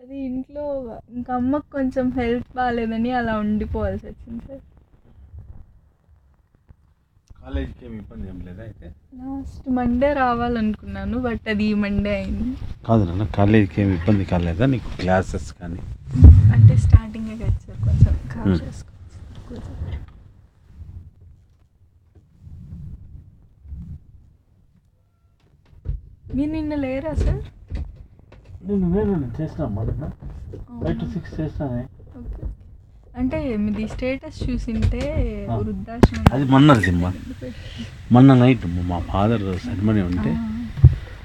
అది ఇంట్లో ఇంకా అమ్మకు కొంచెం హెల్త్ బాగాలేదని అలా ఉండిపోవాల్సి వచ్చింది సార్ కాలేజీకి ఏమి ఇబ్బంది ఏం లేదా అయితే లాస్ట్ మండే రావాలనుకున్నాను బట్ అది ఈ మండే అయింది కాదు నాన్న కాలేజీకి ఏమి ఇబ్బంది కాలేదా నీకు క్లాసెస్ కానీ అంటే స్టార్టింగే కదా సార్ కొంచెం కాల్ Hmm. చేసుకోవచ్చు కూర్చో. మీరు నిన్న లేరా సార్ నేను నేను చేసిన మొదట ఫైవ్ టు అవునా? సిక్స్ చేస్తానే ఓకే. అంటే మీది స్టేటస్ చూసింటే ఆ. వృద్ధాశ్రమం అది మొన్నది అమ్మా మొన్న నైట్ మా ఫాదర్ సెరమనీ ఉంటే ఆ.